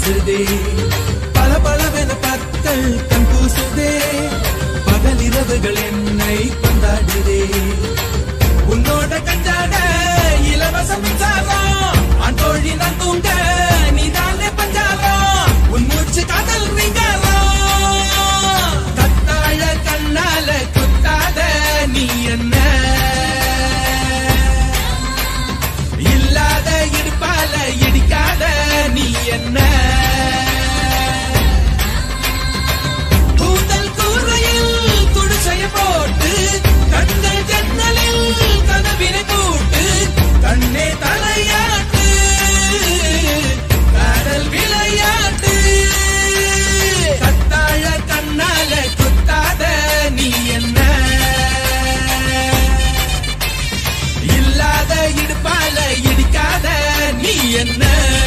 கொண்டாடுதே பல பலவென பற்கள் கண் கூசுதே பகல் இரவுகள் என்னை கொண்டாடுதே உன்னோட கஞ்சாட இலவச மின்சாரம் அன்றோழி நான் தூங்க நீதானே பஞ்சாரம் உன் மூச்சு காதல் ரீங்காரம் கத்தாழ கண்ணால குத்தாத நீ என்ன இல்லாத இடுப்பால இடிக்காத நீ என்ன கூந்தல் கூரையில் குடிசைய போட்டு கண்கள் ஜன்னலில் கனவினை கூட்டு கண்ணே தலையாட்டு கடல் விளையாட்டு கத்தாழ கண்ணால குத்தாத நீ என்ன இல்லாத இடுப்பால இடிக்காத நீ என்ன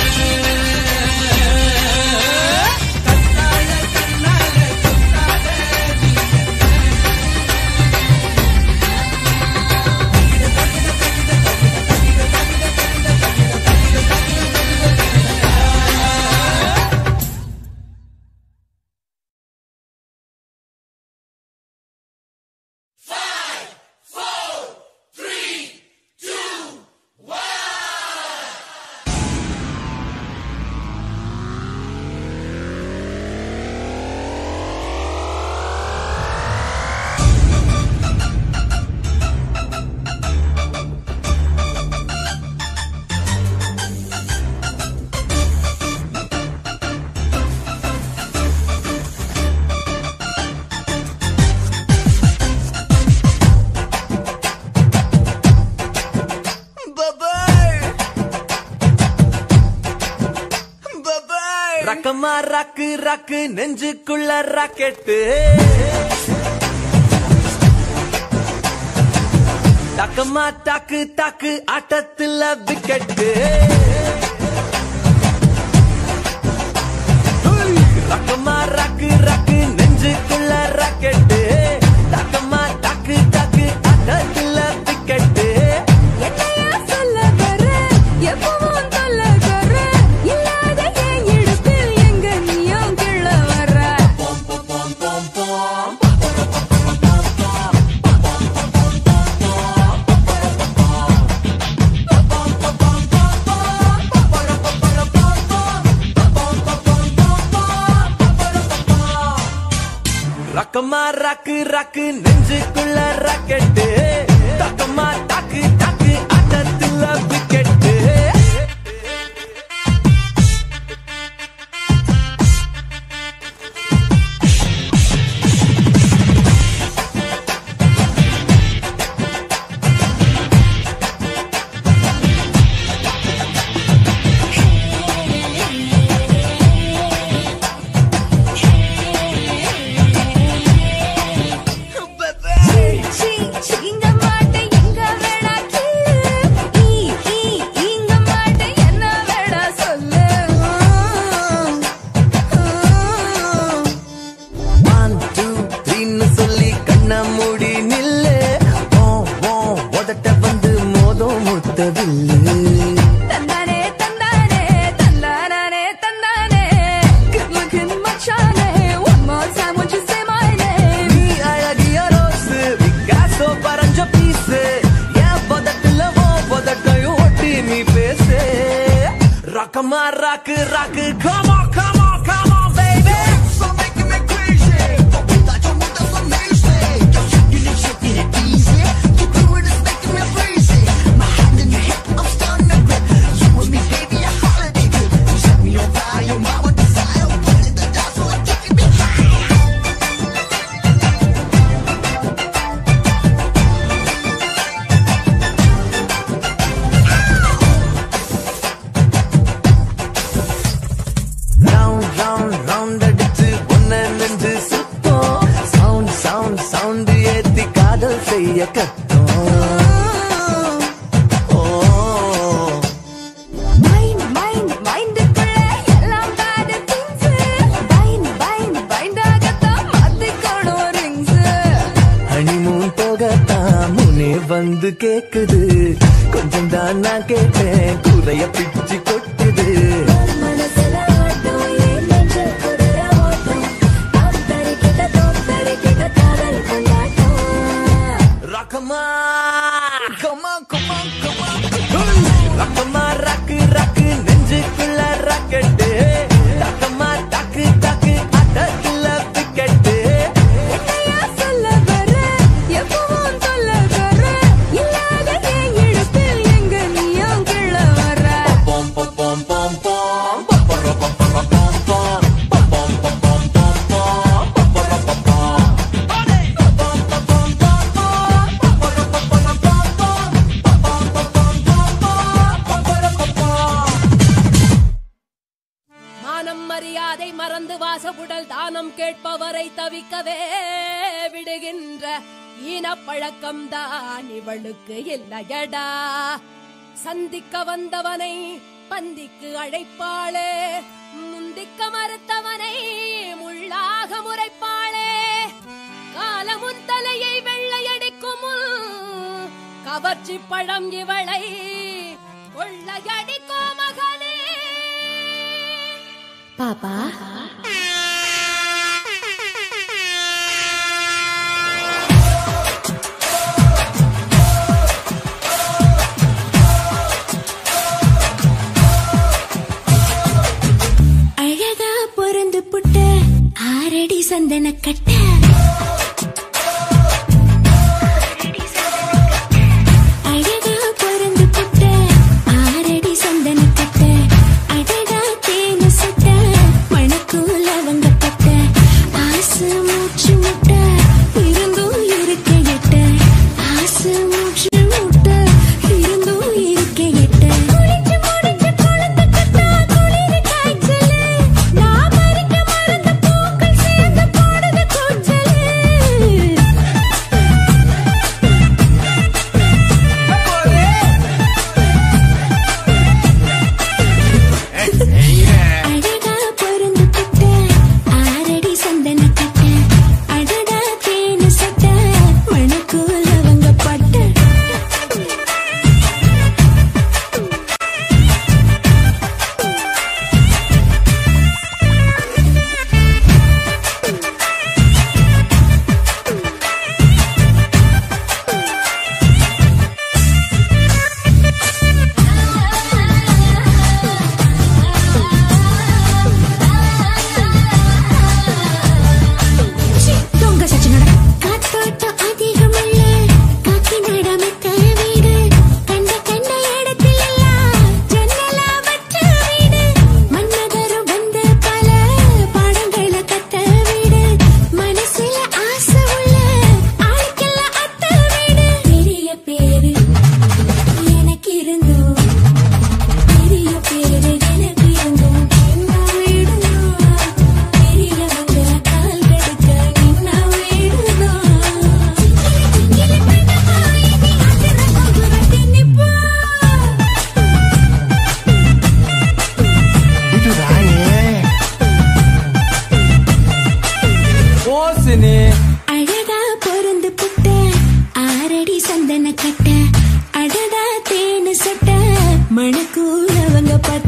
கத்தாழ கண்ணால குத்தாத நீ ரக்கமா ராக்கு ராக்கு நெஞ்சுக்குள்ள ராக்கெட்டு டக்கமா டாக்கு டாக்கு ஆட்டத்துல விக்கெட்டு ரக்கமா ராக்கு ராக்கு நெஞ்சுக்குள்ள ராக்கெட்டு டக்கமா டாக்கு டாக்கு ஆட்டத்துல விக்கெட்டு என்னையா சொல்ல வர எப்பவும் சொல்ல வர இல்லாத என் இடத்தில் எங்க நீயும் கிள்ள வர ரக்கமா ராக்கு ராக்கு நெஞ்சுக்குள்ள ராக்கெட்டு டக்கமா டாக்கு டாக்கு ஆட்டத்துல விக்கெட்டு சீ, சீ, இங்க மாட்ட எங்க வேணா கிள்ளு. ஈ, ஈ, இங்க மாட்ட என்ன வேணா சொல்லு ஒன் டூ த்ரீன்னு சொல்லி கண்ண மூடி நில்லு ஓ ஓ உதட்ட வந்து மோதும் முத்தவில்லு தந்தானே தந்தானே தந்தானே தந்தானே Good looking மச்சானே One more time won't you say my name நீ அழகிய ரோஸு பிக்காசோ பறஞ்ச பீஸு என் பதட்டுல ஓ பதட்டையும் ஒட்டி நீ பேசு ரக்கமா ராக்கு ராக்கு come on come on come on baby So making me crazy. Without your mood, that's amazing. You're shaking it, shaking it easy. You do it, it's making me crazy. My hand in your hip, I'm starting to grip. You and me, baby, a holiday trip. You set me on fire, my one desire. Put it the dance floor, taking me high. round round round அடிச்சு ஒன்ன நெஞ்சு சுத்தம் sound sound sound ஏத்தி காதல் செய்ய கத்தோம் ஓ Mind, mind, mindக்குள்ள எல்லாம் bad things Bind, bind, bind ஆகத்தான் மாத்திக்கணும் rings honeymoon போகத்தான் முனே வந்து கேக்குது கொஞ்சம் தான் நான் கேட்டேன் குறைய பிச்சு கொட்டுது மனசுல ஆட்டம் வந்து வாசப்புடல் தானம் கேட்பவரை தவிக்கவே விடுகின்ற ஈனப்பழக்கம் தான் இவளுக்கு இல்லையடா சந்திக்க வந்தவனை பந்திக்கு அழைப்பாளே முந்திக்க மறுத்தவனை முள்ளாக முறைப்பாளே காலமுன் தலையை வெள்ளையடிக்கும் முன் கவர்ச்சி பழம் இவளை கொள்ளையடிக்கோ மகனே பாப்பா அழகா பொறந்து புட்ட ஆரடி சந்தன கட்ட அழகா பொறந்து புட்ட ஆரடி சந்தன கட்ட அழகா தேனு சுட்ட மணக்கூல வங்கப்பட்ட ஆசு மூச்சு முட்ட இருந்தும் இருக்க எட்ட ஆசு மூச்சு முட்ட இருந்தும் இருக்க எட்ட குளிச்சு முடிச்சு குழந்தை கட்டா குளிர காய்ச்சலு நான் மறிக்க மறந்த பூக்கள் சேர்ந்து போடுது கூச்சலு அழகா பொருந்து புட்ட ஆரடி சந்தன கட்ட அடடா தேனு சட்ட மணக்கூல அவங்க பட்ட தொங்க சச்சினோட காத்தோட்டம் அதிகமல்ல காக்கி நடாமத்த வீடு கண்ட கண்ட இடத்தில் எல்லாம் ஜன்னலா வச்ச வீடு மன்னதரும் வந்த பல பாடங்களை கத்த வீடு மனசுல ஆசை உள்ள ஆளுக்கெல்லாம் அத்த வீடு பெரிய பேரு எனக்கு இருந்தோம் பெரிய பேரு எனக்கு இருந்தோம் சின்ன வீடுதான் பெரியவங்க கால் கடுக்க நின்ன வீடுதான் சிங்கிலி பண்ணமா இனி அசர போகுற திணிப்பா ஓசினே அழகா பொருந்து புட்ட ஆரடி சந்தன கட்ட அடடா தேனு சட்ட மணக்கூலவங்க பட்ட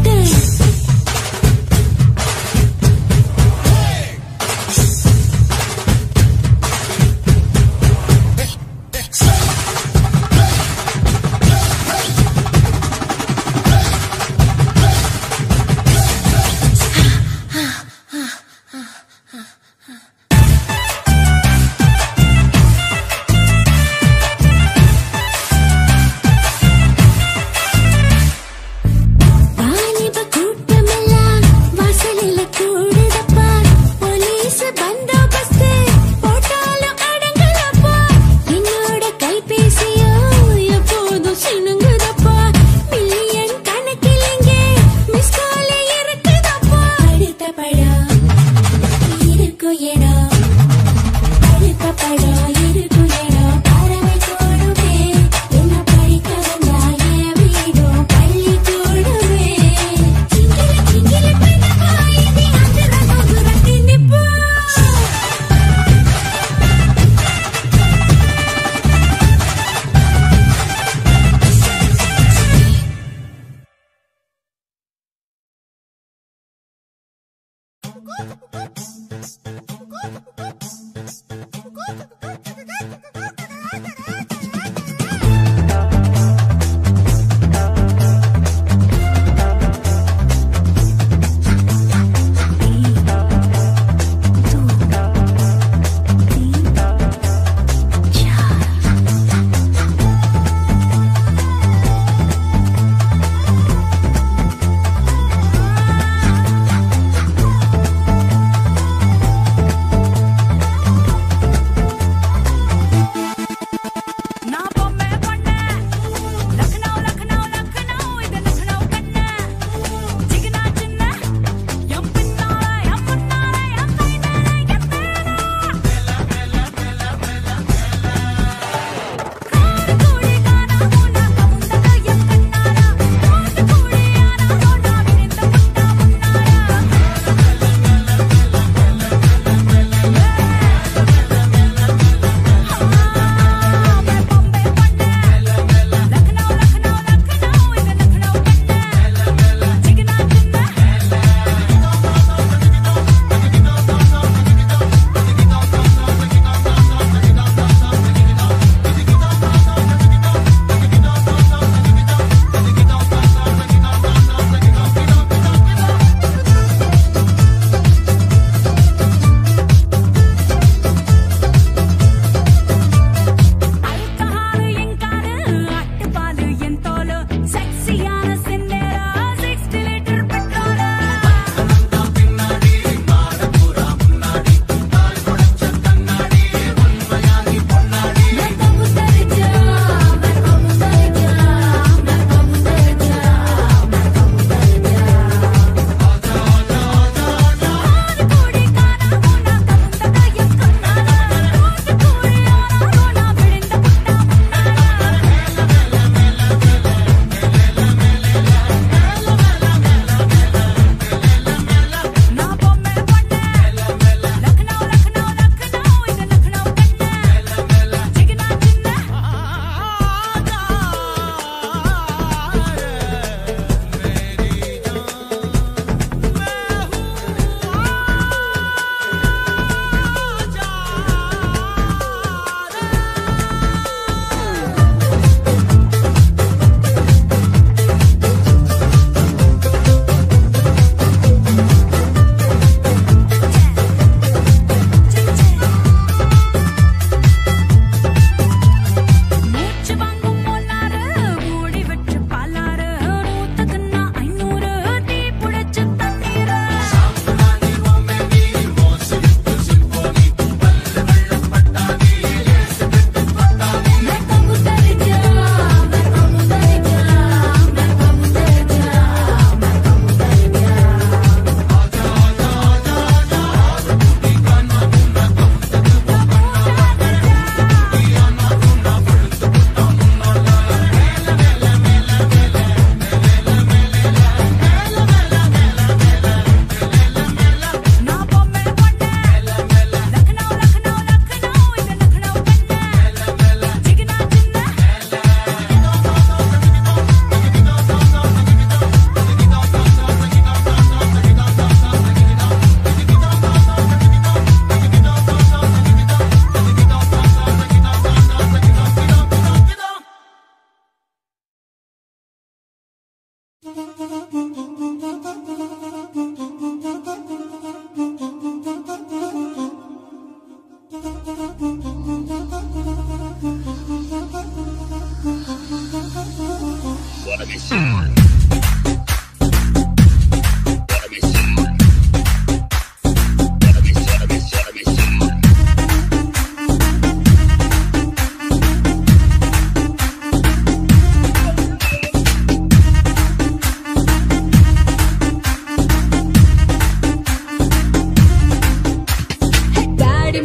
வாலிப கூட்டமெல்லாம் வாசலில கூடுதப்பா போலீஸ் பந்தோபஸ்து போட்டாலும் அடங்கலப்பா என்னோட கைபேசியோ எப்போதும் சினுங்குதப்பா மில்லியன் கணக்கில் இங்கே மிஸ் கால் இருக்குதப்பா அடுத்த படம் இருக்கும் இடம் அடுத்த படம் இருக்கும் இடம் பறவை கூடுமே என்ன படிக்க வந்தா என் வீடும் பள்ளி கூடுமே சிங்கிலி சிங்கிலி பண்ணமா இனி அந்த ரகோகுரத்தி நிப்பா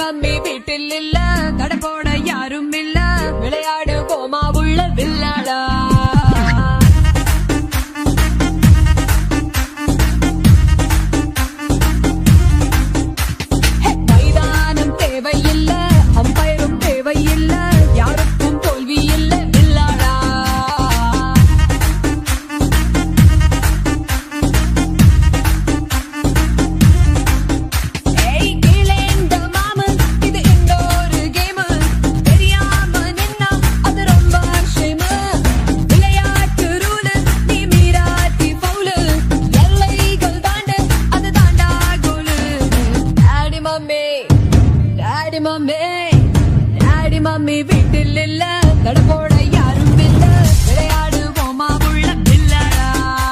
மம்மி வீட்டில் இல்ல தட போட யாரும் இல்ல விளையாடு போமா உள்ள வில்லாடா மைதானம் தேவையில்ல அம்பயரும் தேவையில்ல யாருக்கும் தோல்வி இல்ல வில்லாடா ஏய் கீழேந்த மாமன் இது இன்னொரு கேம் தெரியாம நின்னா அது ரொம்ப ஷேம் விளையாட்டு ரூல் நீ மீறாட்டி பவுல் எல்லைகள் தாண்டு அது தாண்டா goal daddy mummy daddy mummy daddy mummy வீட்டில் இல்ல தடப்போட யாரும் இல்ல விளையாடுவோமா உள்ள பிள்ளடா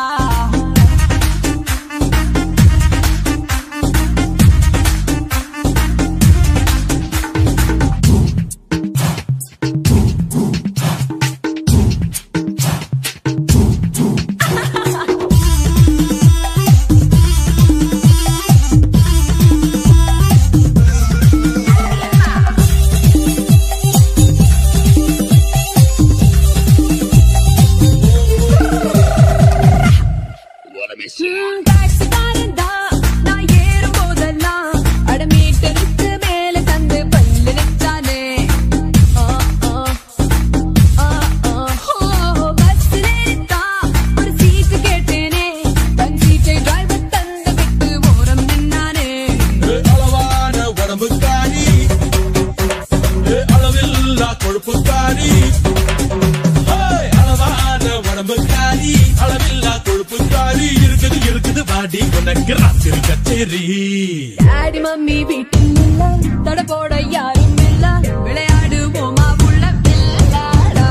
ம், டாக்ஸிக்காரன் தான். நான் ஏறும் போதெல்லாம் அட மீட்டருக்கு மேல தந்து பல்லு நிச்சானே. ஆ, ஆ, ஆ, ஆ. ஓ, பஸ்ஸில் ஏறித்தான் ஒரு சீட்டு கேட்டேனே. தன் சீட்டை டிரைவர் தந்து விட்டு ஓரம் நின்னானே. அளவான உடம்புக்காரி ஏ, அளவில்லா கொழுப்புக்காரி ஏய், அளவான உடம்புக்காரி அளவில்லா கொழுப்புக்காரி இருக்குது இருக்குது வாடி உனக்கு ராத்திரி கச்சேரி டாடி மம்மி வீட்டில் இல்ல தட போட யாரும் இல்ல விளையாடுவோமா உள்ள பிள்ளாடா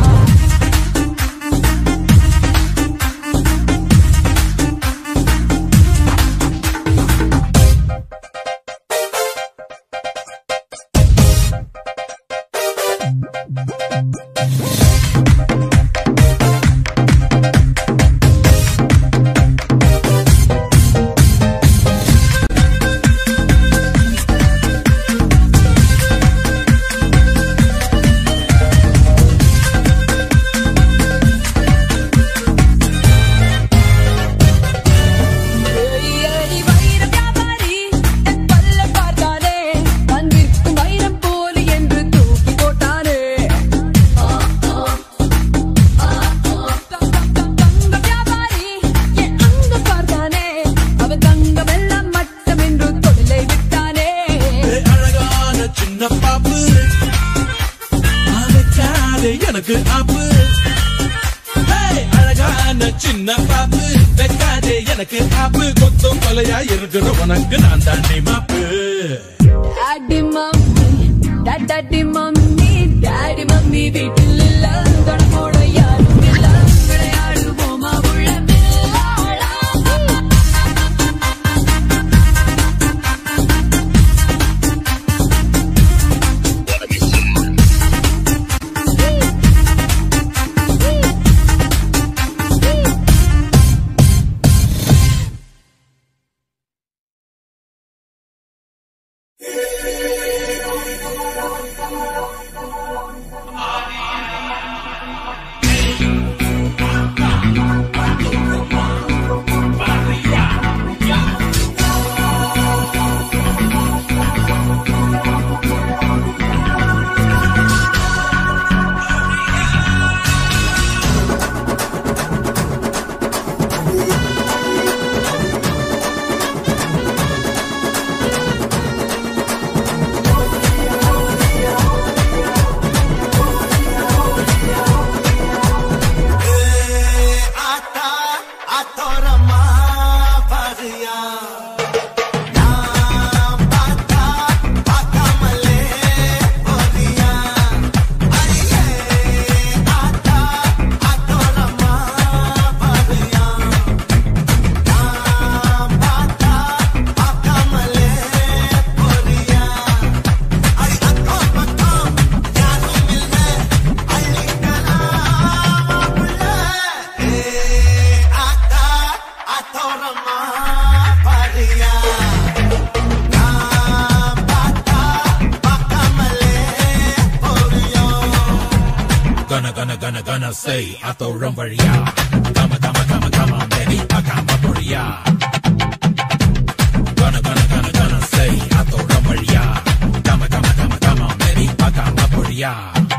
ஏறி வைர வியாபாரி என் பல்ல பார்த்தானே வந்திருக்கும் வைரம் போலி என்று தூக்கி போட்டானே ஆ, ஆ, ஆ, ஆ. தங்க, தங்க, தங்க வியாபாரி என் அங்க பார்த்தானே அவன் தங்கம் எல்லாம் மட்டம் என்று தொழிலை விட்டானே ஏ, அழகான சின்ன பாப்பு அழைக்காதே எனக்கு ஆப்பு ஏய், அழகான சின்ன பாப்பு வைக்காதே எனக்கு ஆப்பு கொத்தும் கொலையா இருக்கிற உனக்கு நான் தாண்டி மாப்பு daddy mummy daddy mummy daddy mummy வீட்டில் இல்ல தொடப்போட யாரும் இல்ல விளையாடுவோமா உள்ள பிள்ளாடா gonna, gonna, gonna say அத்தோழம் வழியா Come on, come on, come on, come on, baby பார்க்காம பொழியா Gonna, gonna, gonna, gonna say அத்தோழம் வழியா Come on, come on, come on, come on, baby பார்க்காம பொழியா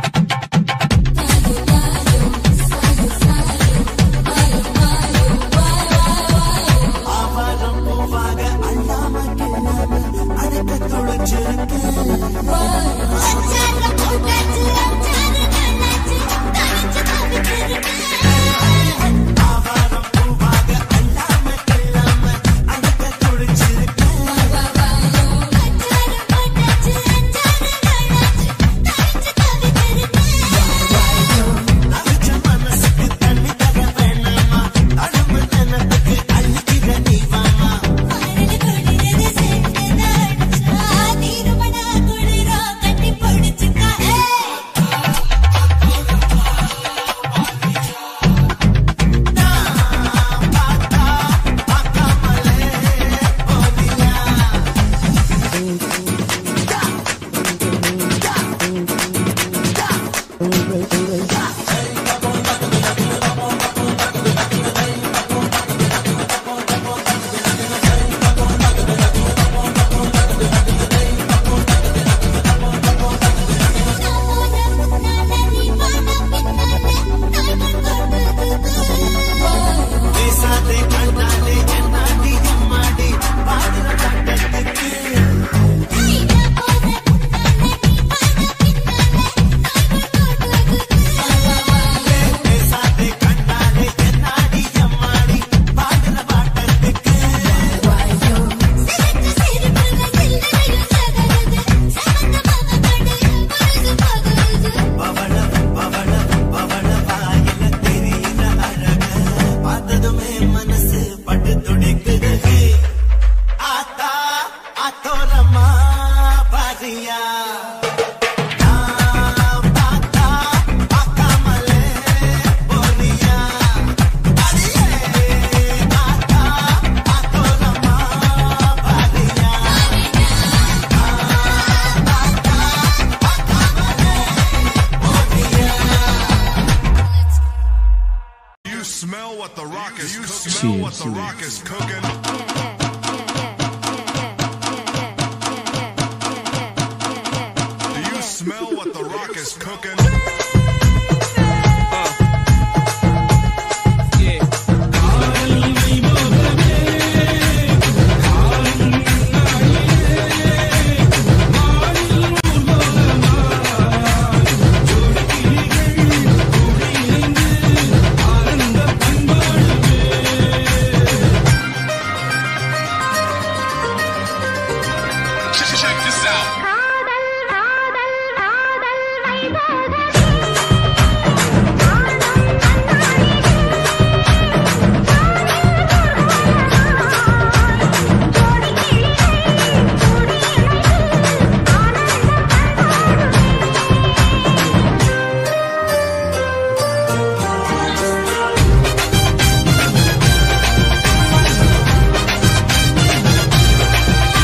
You smell what the rock is. You smell what the rock is cooking. Do you smell what the rock is cooking? Check this out.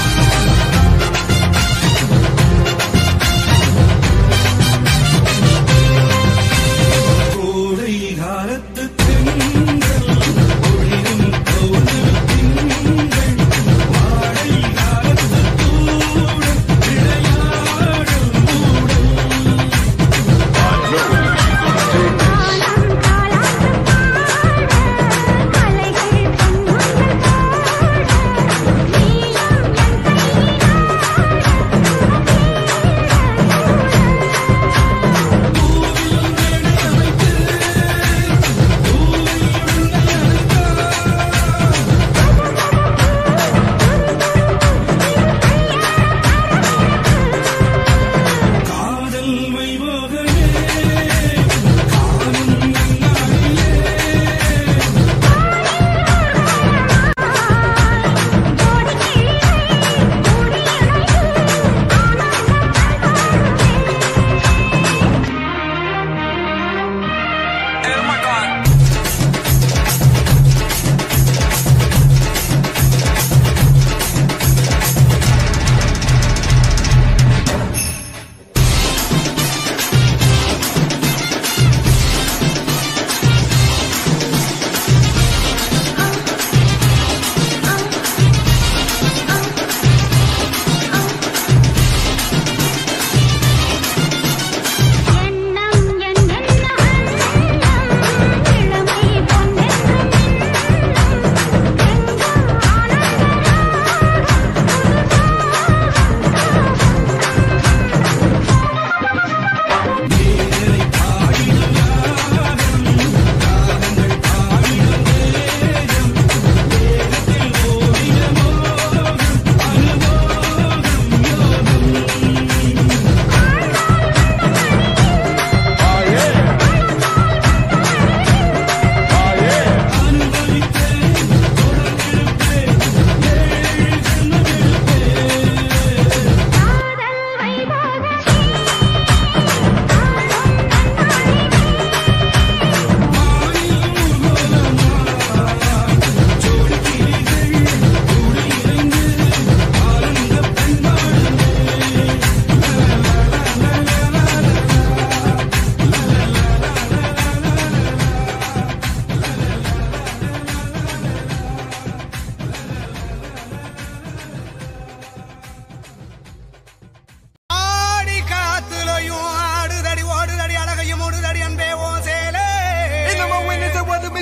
Thank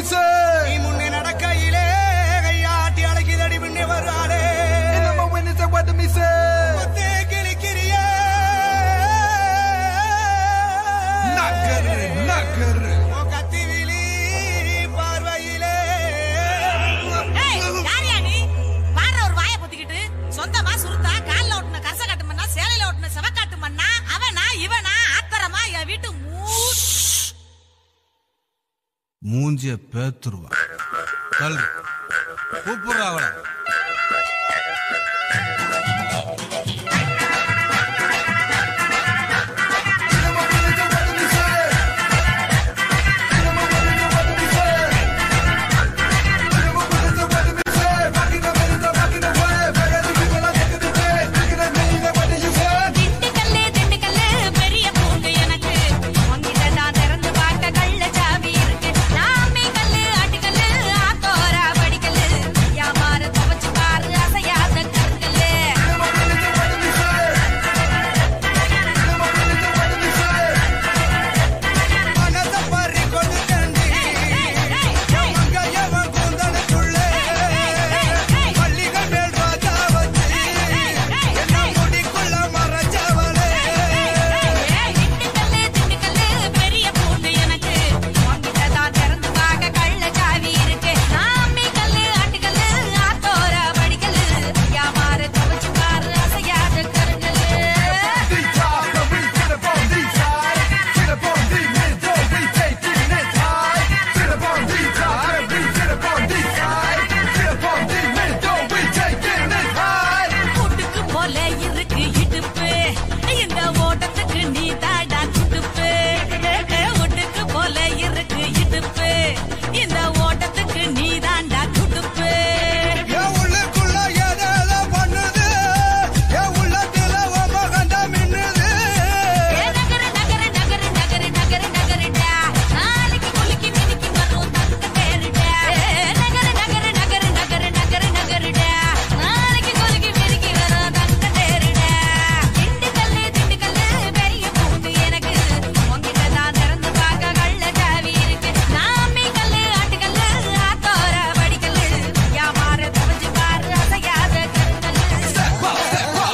நீ முன்னே நடக்கையிலே கையாட்டி அழைக்குதடி முன்னே வருவாளே முத்தே கிழிக்கிறியே. உன் கத்திவிழி பார்வையிலே ஏய், யாரியா நீ? பாடுற ஒரு வாயை பொத்திக்கிட்டு, சொந்தமா சுருத்தா, கால்ல ஒட்டுன கரிசக்காட்டு மண்ணா, சேலையில ஒட்டுன செவக்காட்டு மண்ணா, அவனா, இவனா, ஆத்தரமா, என் வீட்டு மூ- மூஞ்சிய பேத்துருவா தள்ளு கூப்பிடுறா அவளை திண்டுக்கல்லு, திண்டுக்கல்லு, பெரிய பூண்டு எனக்கு. உன்கிட்ட நான் திறந்து பார்க்க கள்ள சாவி இருக்கு. நாமி கல்லு, ஆட்டுக்கல்லு, ஆத்தோரா படிக்கல்லு. வியாபார துவச்சு பாரு, அசையாத கருங்கல்லு. மனச பறி கொடுத்தண்டி மங்கையவன் கூந்தலுக்குள்ளே மல்லிகை மேல் ரோஜா வச்சு என்ன முடிக்குள்ள மறைச்சவளே ஏய், திண்டுக்கல்லு, திண்டுக்கல்லு, பெரிய பூண்டு எனக்கு. உன்கிட்ட தான் திறந்து பார்க்க கள்ள சாவி இருக்கு. நாமி கல்லு, ஆட்டுக்கல்லு, ஆத்தோரா படிக்கல்லு. வியாபார துவச்சு பாரு, அசையாத கருங்கல்லு. கூட்டுக்கு போல இருக்கு இடுப்பு இந்த ஓட்டத்துக்கு நீ தாடா துடுப்பு ஒட்டுக்கு போல இருக்கு இடுப்பு இந்த ஓட்டத்துக்கு நீ தாண்டா துடுப்பு என் உள்ளுக்குள்ள எதேதோ பண்ணுது என் உள்ளத்துல உன் மகன்டா மின்னுது ஏ நகரு நகரு நகரு நகரு நகரு நகருடா நாளைக்கு குலுக்கி மினுக்கி வரும் தங்க தேருடா ஏ நகரு நகரு நகரு நகரு நகரு நகருடா நாளைக்கு குலுக்கி மினுக்கி வரும் தங்க தேருடா திண்டுக்கல்லு திண்டுக்கல்லு பெரிய பூண்டு எனக்கு உன்கிட்ட தான் திறந்து பார்க்க கள்ள சாவி இருக்கு நாமி கல்லு ஆட்டுக்கல்லு ஆத்தோர படிக்கல்லு வியாபார துவச்சு பாரு அசையாத கருங்கல்லு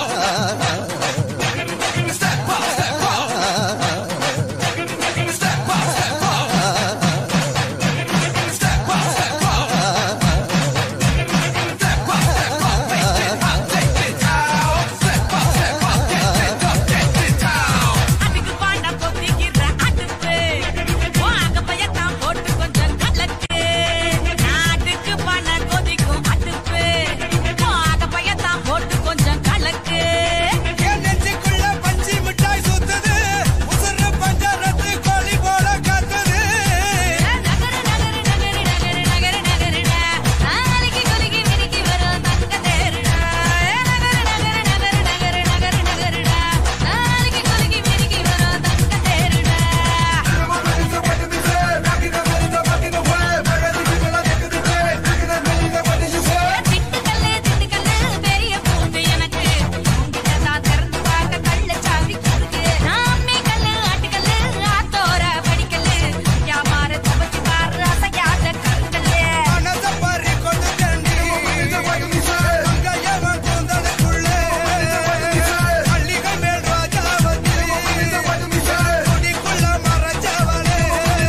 அதுக்கு பாண்டா பொத்திக்கிற அடுப்பு உன் அகப்பையத்தான் போட்டு கொஞ்சம் கலக்கு நாட்டுக்கு பணம் கொதிக்கும் அடுப்பு உன் அகப்பையத்தான் போட்டு கொஞ்சம் கலக்கு என் நெஞ்சுக்குள்ள பஞ்சு மிட்டாய் சுத்துது உசுறு பஞ்சரத்து கோழி போல கத்துது நகரு நகரு நகரு நகரு நகரு நகருடா நாளைக்கு கொலுக்கி மினுக்கி வரும் தங்க தேருடா நகரு நகரு நகரு நகரு நகரு நகருடா நாளைக்கு கொலுக்கி மினுக்கி வரும் தங்க தேருடா திண்டுக்கல்லு திண்டுக்கல்லு பெரிய பூண்டு எனக்கு உன்கிட்ட தான் திறந்து பார்க்க கள்ள சாவி இருக்கு நாமே கல்லு ஆட்டுக்கல்லு ஆத்தோர படிக்கல்லு வியாபார துவச்சு பாரு அசையாத கருங்கல்லு மனச பறி கொடுத்தண்டி மங்கையவன் கூந்தலுக்குள்ளே மல்லிகை மேல் ரோஜா வச்சு முடிக்குள்ள மறைச்சவளே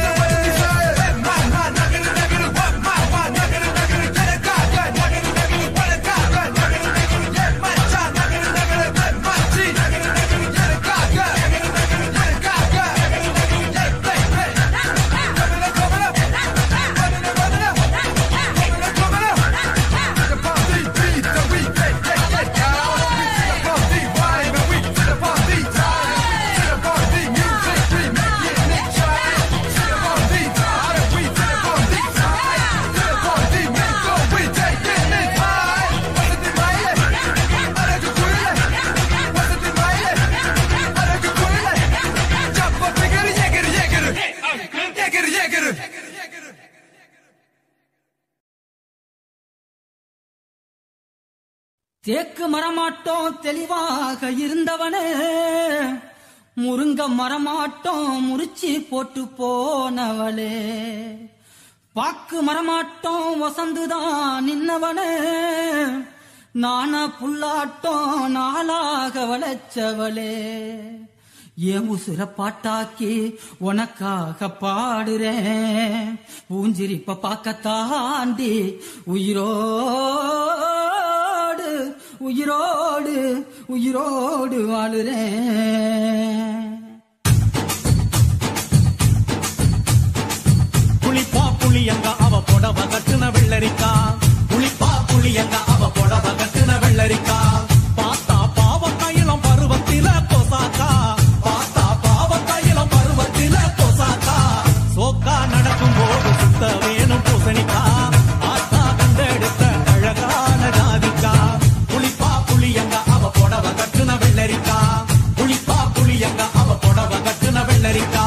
தேக்கு மரமாட்டோம் தெளிவாக இருந்தவனே முருங்க மரமாட்டோம் முறிச்சி போட்டு போனவளே பாக்கு மரமாட்டோம் வசந்துதான் நின்னவனே நானா புல்லாட்டம் நாளாக வளைச்சவளே என் உசுர பாட்டாக்கி உனக்காக பாடுறேன் பூஞ்சிரிப்ப பார்க்கத்தாண்டி உயிரோடு உயிரோடு உயிரோடு வாழுறேன் புளிப்பா புளியங்க அவ புடவ கட்டுன வெள்ளரிக்கா புளிப்பா புளியங்க அவ புடவ கட்டுன வெள்ளரிக்கா பார்த்தா பாவ கையிலம் பருவத்தில பொசாக்கா பார்த்தா பாவ கையிலம் பருவத்தில பொசாக்கா சோக்கா நடக்கும் போது சுத்த வேணும் பூசணிக்கா ஆத்தா கண்டெடுத்த அழகான ஜாதிக்கா புளிப்பா புளியங்க அவ புடவ கட்டுன வெள்ளரிக்கா புளிப்பா புளியங்க அவ புடவ கட்டுன வெள்ளரிக்கா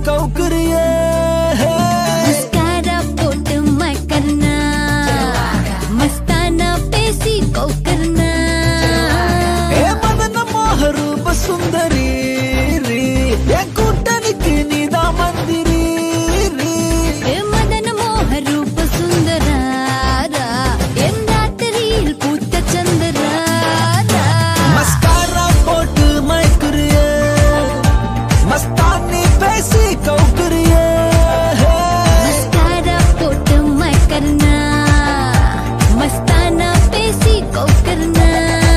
கவுக்குறியே மஸ்காரா போட்டு மக்கர்னா மஸ்தானா பேசி கோக்கர்னா ஏ மதன மோக ரூப சுந்தரி ரீ. என் கூட்டணிக்கு நீதான் மந்திரி ரீ. ஏ மதன மோக ரூப சுந்தராரா என் ராத்திரியில் பூத்த சந்திராரா மஸ்காரா போட்டு மயக்குறியே மஸ்தானி பேசி கவுக்குறியே மஸ்காரா போட்டு மக்கர்னா மஸ்தானா பேசி கோக்கர்னா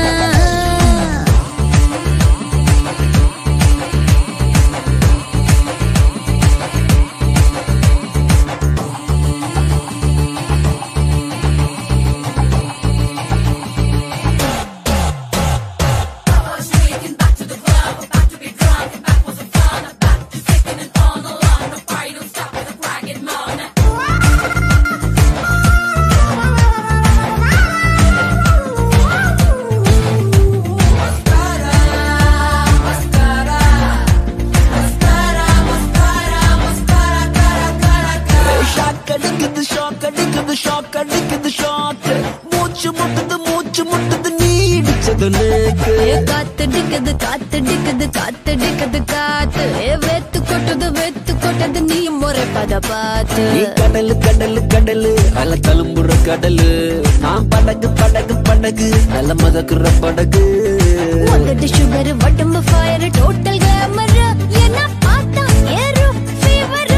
ஷாக் அடிக்குது ஷாக் அடிக்குது ஷாக் அடிக்குது ஷாக் மூச்சு முட்டுது மூச்சு முட்டுது நீ இடிச்சது நேக்கு ஏ காத்தடிக்குது காத்தடிக்குது காத்தடிக்குது காத்து ஏ வெத்து கொட்டுது வெத்து கொட்டது நீ முறை பத பார்த்து நீ கடலு கடலு கடலு அல தழும்புற கடலு நான் படகு படகு படகு அல மதக்குற படகு உங்கது சுகர் உடம்பு ஃபயர் டோட்டல் கிளாமர் என்ன பார்த்தா ஏறும் ஃபீவர்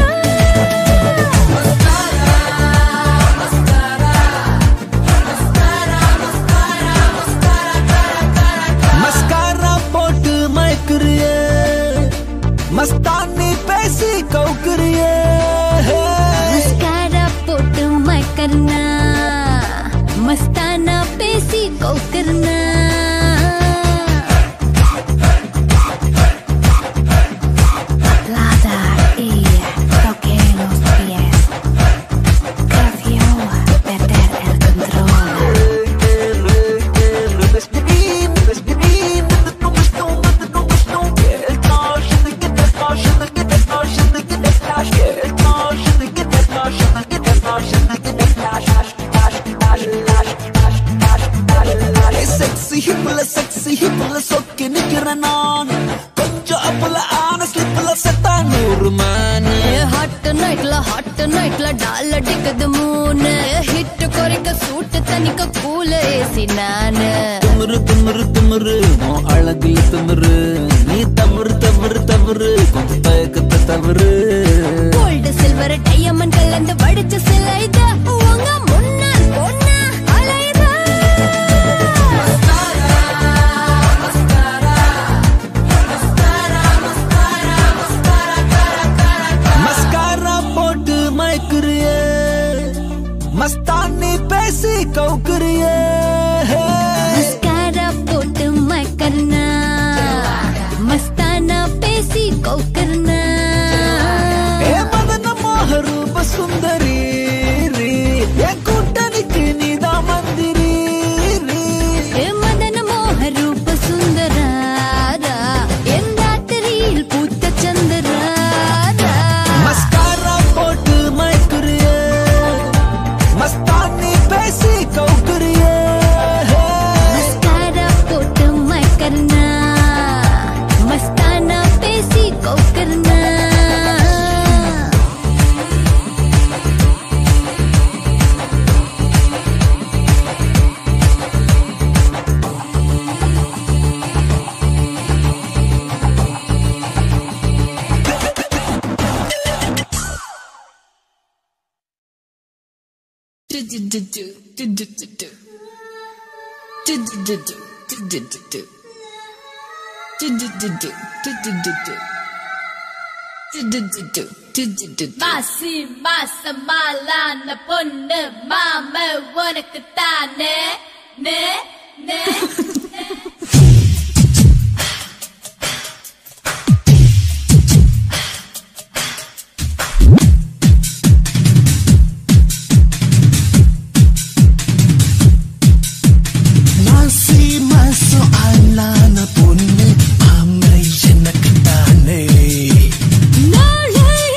மஸ்காரா போட்டு மயக்குறியே மஸ்தானி பேசி கவுக்குறியே மஸ்காரா போட்டு மக்கர்னா மஸ்தானா பேசி கோக்கர்னா Plata y toque los pies. Prefiero perder el control. Sexy ஹிப்ல செக்ஸி ஹிப்ல சொக்கி நிக்கிறேன் நான் கொஞ்சம் அப்பல ஆன ஸ்லிப்ல செத்தா நூறு மேனு ஹாட் நைட்ல ஹாட் நைட்ல டால் அடிக்குது மூணு ஹிட் குறைக்க சூட்டு தனிக்க கூல ஏசி நானு திமிரு திமிரு திமிரு உன் அழகுல திமிரு நீ தவறு தவறு தவறு கொஞ்சம் தயக்கத்தை தவறு கோல்டு சில்வர் டையமண்ட் கலந்து வடிச்ச சிலை இது உங்க முன்னால் பொண்ணா அலையுது மஸ்காரா போட்டு மயக்குறியே மஸ்தானி பேசி கவுக்குறியே மஸ்காரா போட்டு மக்கர்னா மஸ்தானா பேசி கோக்கர்னா ஏ மதன மோக ரூப சுந்தரி ரீ. என் கூட்டணிக்கு நீதான் மந்திரி ரீ. ஏ மதன மோக ரூப சுந்தராரா என் ராத்திரியில் பூத்த சந்திராரா மஸ்காரா போட்டு மயக்குறியே மஸ்தானி பேசி கவுக்குறியே மஸ்காரா போட்டு மக்கர்னா மஸ்தானா பேசி கோக்கர்னா மாசி மாசமாலான பொண்ணு மாம உனக்கு தானே நே நே மாசி மாசம் ஆளான பொண்ணு ஆம்பளை எனக்கு தானே நாளை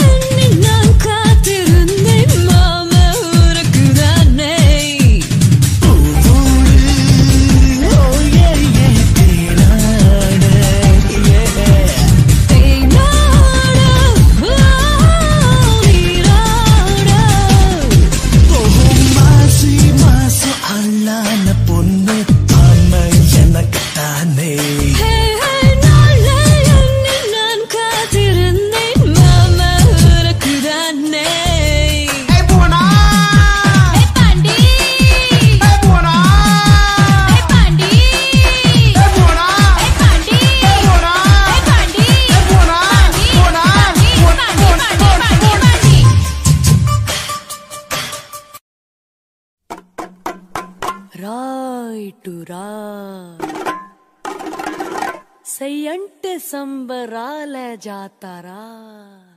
ఇటురా సై అంటే సంబరాల జాతారా